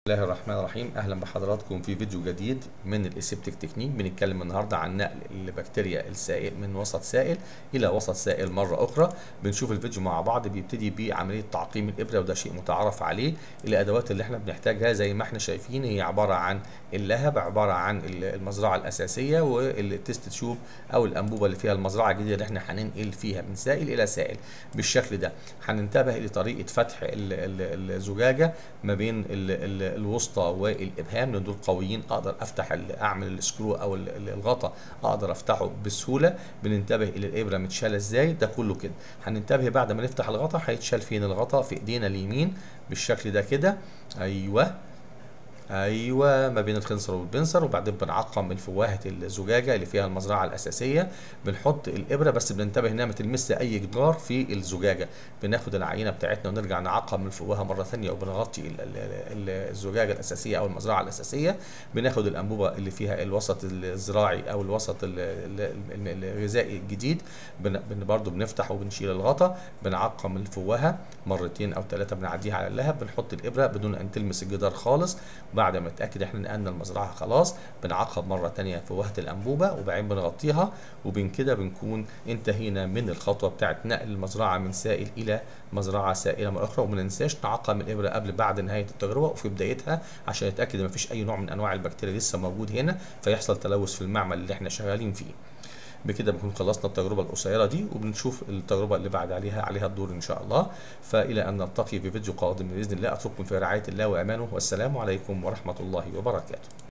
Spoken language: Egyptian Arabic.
الله الرحمن الرحيم اهلا بحضراتكم في فيديو جديد من الاسيبتيك تكنيك بنتكلم النهارده عن نقل البكتيريا السائل من وسط سائل الى وسط سائل مره اخرى بنشوف الفيديو مع بعض بيبتدي بعمليه تعقيم الابره وده شيء متعارف عليه الادوات اللي احنا بنحتاجها زي ما احنا شايفين هي عباره عن اللهب عباره عن المزرعه الاساسيه والتست تشوب او الانبوبه اللي فيها المزرعه الجديده اللي احنا هننقل فيها من سائل الى سائل بالشكل ده هننتبه لطريقه فتح الزجاجه ما بين الوسطى والابهام لان دول قويين اقدر افتح اعمل السكرو او الغطا اقدر افتحه بسهوله بننتبه الى الابره متشاله ازاي ده كله كده هننتبه بعد ما نفتح الغطا هيتشال فين الغطا في ايدينا اليمين بالشكل ده كده ايوه ايوه ما بين الخنصر والبنصر وبعدين بنعقم الفواهه الزجاجه اللي فيها المزرعه الاساسيه بنحط الابره بس بننتبه انها ما تلمس اي جدار في الزجاجه بناخد العينه بتاعتنا ونرجع نعقم الفواهه مره ثانيه وبنغطي الزجاجه الاساسيه او المزرعه الاساسيه بناخد الانبوبه اللي فيها الوسط الزراعي او الوسط الغذائي الجديد برضه بنفتح وبنشيل الغطا بنعقم الفواهه مرتين او ثلاثه بنعديها على اللهب بنحط الابره بدون ان تلمس الجدار خالص بعد ما نتاكد احنا نقلنا المزرعه خلاص بنعقب مره ثانيه فوهه الانبوبه وبعدين بنغطيها وبين كده بنكون انتهينا من الخطوه بتاعه نقل المزرعه من سائل الى مزرعه سائله مره اخرى وما ننساش نعقم الابره قبل بعد نهايه التجربه وفي بدايتها عشان نتاكد ان مفيش اي نوع من انواع البكتيريا لسه موجود هنا فيحصل تلوث في المعمل اللي احنا شغالين فيه بكده بنكون خلصنا التجربه القصيره دي وبنشوف التجربه اللي بعد عليها عليها الدور ان شاء الله فالى ان نلتقي في فيديو قادم باذن الله اترككم في رعايه الله وامانه والسلام عليكم ورحمه الله وبركاته